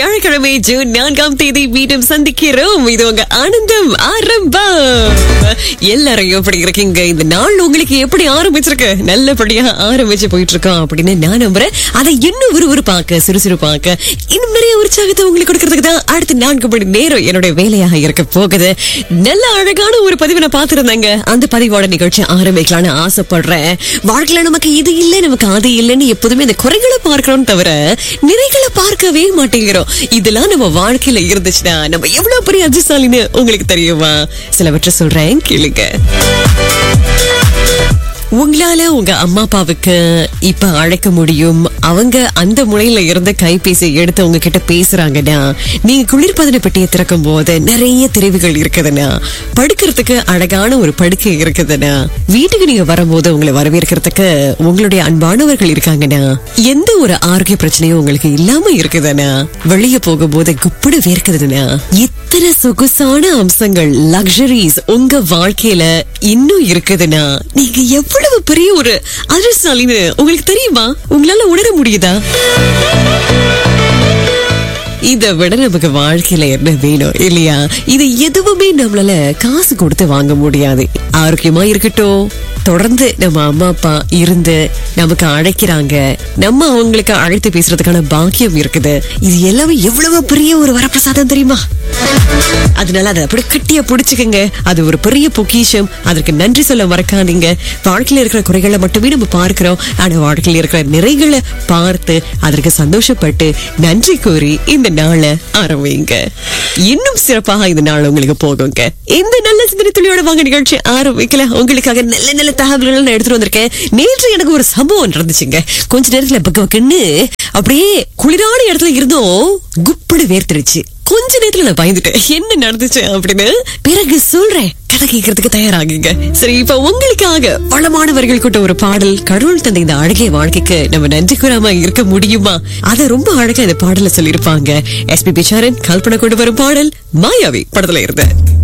வியாழக்கிழமை ஜூன் நான்காம் தேதி மீண்டும் சந்திக்கிறோம் இது உங்க ஆனந்தம் ஆரம்பம் எல்லாரும் எப்படி இருக்கீங்க இந்த நாள் உங்களுக்கு எப்படி ஆரம்பிச்சிருக்கு நல்லபடியா ஆரம்பிச்சு போயிட்டு இருக்கோம் அப்படின்னு நான் நம்புறேன் அதை இன்னும் விறுவிறுப்பாக்க சுறுசுறுப்பாக்க இன்னும் நிறைய உற்சாகத்தை உங்களுக்கு கொடுக்கறதுக்கு தான் அடுத்த நான்கு மணி நேரம் என்னுடைய வேலையாக இருக்க போகுது நல்ல அழகான ஒரு பதிவை நான் பார்த்திருந்தேங்க அந்த பதிவோட நிகழ்ச்சி ஆரம்பிக்கலாம்னு ஆசைப்படுறேன் வாழ்க்கையில நமக்கு இது இல்லை நமக்கு அது இல்லைன்னு எப்போதுமே இந்த குறைகளை பார்க்கிறோம் தவிர நிறைகளை பார்க்கவே மாட்டேங்கிறோம் இதெல்லாம் நம்ம வாழ்க்கையில இருந்துச்சுன்னா நம்ம எவ்வளவு பெரிய அதிர்ஷ்டாலின்னு உங்களுக்கு தெரியுமா சிலவற்றை சொல்றேன் கேளுங்க உங்களால உங்க அம்மா அப்பாவுக்கு இப்ப அழைக்க முடியும் அவங்க அந்த முனையில இருந்த கைபேசி எடுத்து உங்க கிட்ட பேசுறாங்கன்னா நீங்க குளிர்பதன பெட்டியை திறக்கும் போது நிறைய தெரிவுகள் இருக்குதுன்னா படுக்கிறதுக்கு அழகான ஒரு படுக்கை இருக்குதுன்னா வீட்டுக்கு நீங்க வரும்போது உங்களை வரவேற்கிறதுக்கு உங்களுடைய அன்பானவர்கள் இருக்காங்கன்னா எந்த ஒரு ஆரோக்கிய பிரச்சனையும் உங்களுக்கு இல்லாம இருக்குதுன்னா வெளியே போகும்போது குப்பிடு வேர்க்குதுன்னா இத்தனை சொகுசான அம்சங்கள் லக்ஸரிஸ் உங்க வாழ்க்கையில இன்னும் இருக்குதுன்னா நீங்க எவ்வளவு பெரிய ஒரு அதிர்ஷ்டாலின்னு உங்களுக்கு தெரியுமா உங்களால உணர முடியுதா இதை விட நமக்கு வாழ்க்கையில என்ன வேணும் இல்லையா இது எதுவுமே நம்மளால காசு கொடுத்து வாங்க முடியாது ஆரோக்கியமா இருக்கட்டும் தொடர்ந்து நம்ம அம்மா அப்பா இருந்து நமக்கு அழைக்கிறாங்க நம்ம அவங்களுக்கு அழைத்து பேசுறதுக்கான பாக்கியம் இருக்குது இது எல்லாமே எவ்வளவு பெரிய ஒரு வரப்பிரசாதம் தெரியுமா அதனால அதை அப்படி கட்டியா பிடிச்சுக்கங்க அது ஒரு பெரிய பொக்கிஷம் அதற்கு நன்றி சொல்ல மறக்காதீங்க வாழ்க்கையில இருக்கிற குறைகளை மட்டுமே நம்ம பார்க்கிறோம் ஆனா வாழ்க்கையில இருக்கிற நிறைகளை பார்த்து அதற்கு சந்தோஷப்பட்டு நன்றி கூறி இந்த நாளை ஆரம்பிங்க இன்னும் சிறப்பாக இந்த நாள் உங்களுக்கு போகுங்க இந்த நல்ல சிந்தனை துளியோட வாங்க நிகழ்ச்சி ஆரம்பிக்கல உங்களுக்காக நல்ல நல்ல தகவல்கள் நான் எடுத்துட்டு வந்திருக்கேன் நேற்று எனக்கு ஒரு சம்பவம் நடந்துச்சுங்க கொஞ்ச நேரத்துல பக்க பக்கன்னு அப்படியே குளிரான இடத்துல இருந்தோம் குப்படு வேர்த்துருச்சு கொஞ்ச நேரத்துல நான் பயந்துட்டேன் என்ன நடந்துச்சு அப்படின்னு பிறகு சொல்றேன் கதை கேட்கறதுக்கு தயாராகுங்க சரி இப்ப உங்களுக்காக வளமானவர்கள் கூட்ட ஒரு பாடல் கடவுள் தந்த இந்த அழகிய வாழ்க்கைக்கு நம்ம நன்றி கூறாம இருக்க முடியுமா அத ரொம்ப அழகா இந்த பாடல சொல்லியிருப்பாங்க எஸ்பி பிச்சாரன் கல்பனை கொண்டு வரும் பாடல் மாயாவி படத்துல இருந்த